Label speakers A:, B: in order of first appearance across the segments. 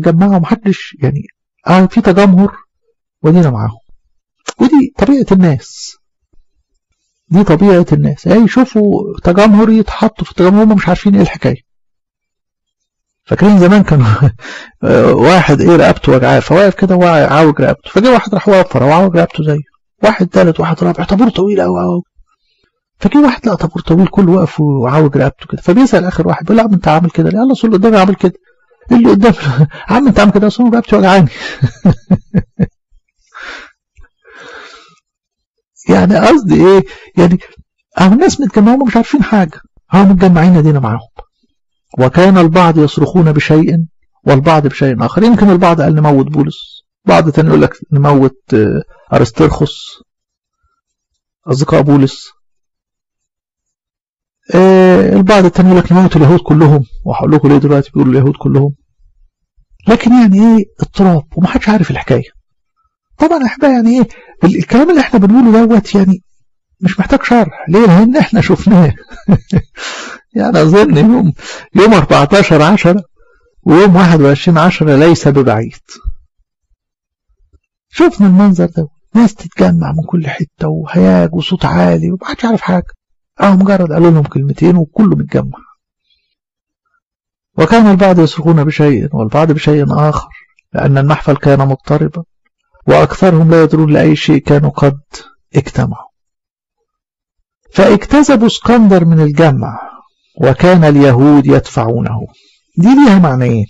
A: متجمعة ومحدش يعني اه في تجمهر ودينا معاهم ودي طبيعة الناس دي طبيعة الناس اي يشوفوا تجمهر يتحطوا في التجمهر هم مش عارفين ايه الحكاية فاكرين زمان كان واحد ايه رقبته وجعاه فواقف كده وعاوج رقبته فجه واحد راح وفر وعاوج رقبته زيه واحد ثالث واحد رابع طابور طويل قوي قوي فجه واحد لقى طابور طويل كله واقف وعاوج رقبته كده فبيسال اخر واحد بيقول له يا عم انت عامل كده ليه؟ قال له اصل اللي قدامي عامل كده اللي قدام يا عم انت عامل كده اصل رقبتي وجعاني يعني قصدي ايه يعني اهو الناس متجمعين مش عارفين حاجه ها متجمعين ادينا معاهم وكان البعض يصرخون بشيء والبعض بشيء اخر يمكن البعض قال نموت بولس بعض تاني يقول لك نموت ارسترخس اصدقاء بولس آه البعض التاني يقول لك نموت اليهود كلهم وهقول لكم ليه دلوقتي بيقولوا اليهود كلهم لكن يعني ايه اضطراب ومحدش عارف الحكايه طبعا احنا يعني ايه الكلام اللي احنا بنقوله دوت يعني مش محتاج شرح ليه لان احنا شفناه يعني اظن يوم يوم 14 10 ويوم 21 10 ليس ببعيد شفنا المنظر ده ناس تتجمع من كل حته وهياج وصوت عالي ومحدش عارف حاجه اه مجرد قالوا لهم كلمتين وكله متجمع وكان البعض يصرخون بشيء والبعض بشيء آخر لأن المحفل كان مضطربا وأكثرهم لا يدرون لأي شيء كانوا قد اجتمعوا فاجتذبوا اسكندر من الجمع وكان اليهود يدفعونه دي ليها معنيين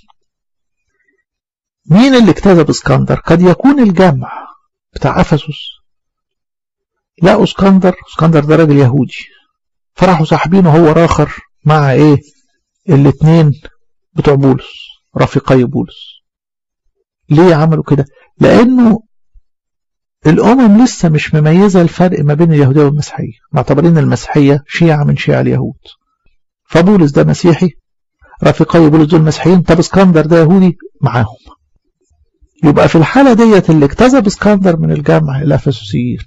A: مين اللي اجتذب اسكندر قد يكون الجمع بتاع أفسس لقوا اسكندر اسكندر ده راجل يهودي فراحوا ساحبينه هو راخر مع ايه الاتنين بتوع بولس رفيقي بولس ليه عملوا كده لانه الامم لسه مش مميزه الفرق ما بين اليهوديه والمسيحيه معتبرين المسيحيه شيعه من شيعه اليهود فبولس ده مسيحي رفيقي بولس دول مسيحيين طب اسكندر ده يهودي معاهم يبقى في الحاله ديت اللي اكتسب اسكندر من الجامعه الافسسيين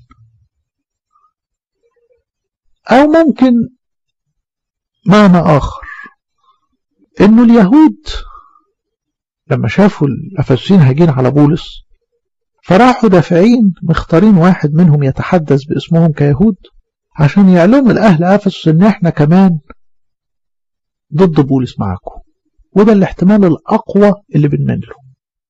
A: او ممكن معنى اخر انه اليهود لما شافوا الافسسيين هاجين على بولس فراحوا دافعين مختارين واحد منهم يتحدث باسمهم كيهود عشان يعلموا الاهل افسس ان احنا كمان ضد بولس معاكم وده الاحتمال الاقوى اللي بنمن له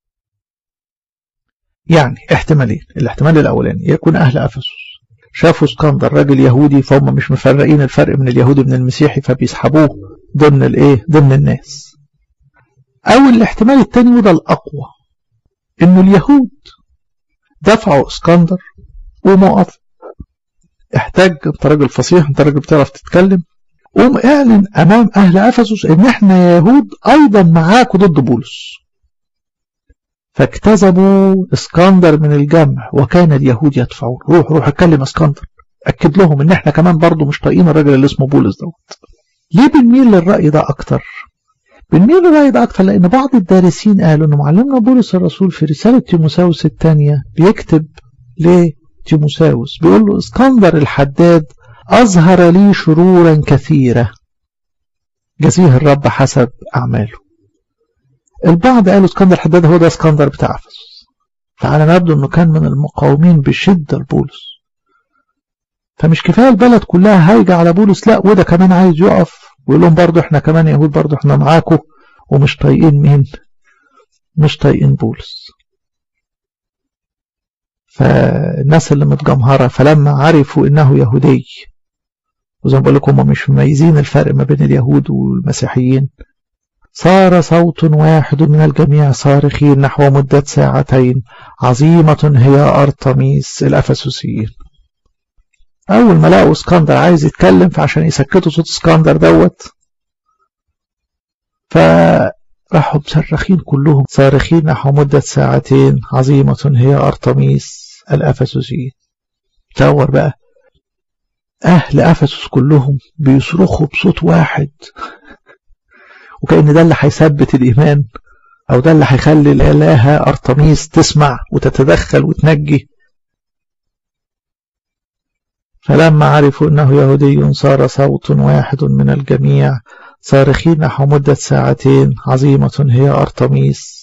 A: يعني احتمالين الاحتمال الاولاني يكون اهل افسس شافوا اسكندر راجل يهودي فهم مش مفرقين الفرق من اليهودي من المسيحي فبيسحبوه ضمن الايه ضمن الناس او الاحتمال الثاني وده الاقوى انه اليهود دفعوا اسكندر ومقف احتاج انت راجل فصيح انت راجل بتعرف تتكلم قوم اعلن امام اهل افسس ان احنا يا يهود ايضا معاكم ضد بولس فاكتسبوا اسكندر من الجمع وكان اليهود يدفعون روح روح اتكلم اسكندر اكد لهم ان احنا كمان برضه مش طايقين الراجل اللي اسمه بولس دوت ليه بنميل للراي ده اكتر بنميل للراي ده اكتر لان بعض الدارسين قالوا ان معلمنا بولس الرسول في رساله تيموساوس الثانيه بيكتب لتيموساوس بيقول له اسكندر الحداد اظهر لي شرورا كثيره جزيه الرب حسب اعماله البعض قالوا اسكندر الحداد هو ده اسكندر بتاع افسس فعلى ما يبدو انه كان من المقاومين بشده لبولس فمش كفايه البلد كلها هايجه على بولس لا وده كمان عايز يقف ويقول لهم برضه احنا كمان يهود برضه احنا معاكم ومش طايقين مين مش طايقين بولس فالناس اللي متجمهره فلما عرفوا انه يهودي وزي ما بقول لكم هم مش مميزين الفرق ما بين اليهود والمسيحيين صار صوت واحد من الجميع صارخين نحو مدة ساعتين عظيمة هي أرطميس الأفسسيين أول ما لقوا اسكندر عايز يتكلم فعشان يسكتوا صوت اسكندر دوت فراحوا مصرخين كلهم صارخين نحو مدة ساعتين عظيمة هي أرطميس الأفسسيين تصور بقى أهل أفسس كلهم بيصرخوا بصوت واحد وكأن ده اللي هيثبت الإيمان أو ده اللي هيخلي الإلهة أرطميس تسمع وتتدخل وتنجي فلما عرفوا أنه يهودي صار صوت واحد من الجميع صارخين نحو مدة ساعتين عظيمة هي أرطميس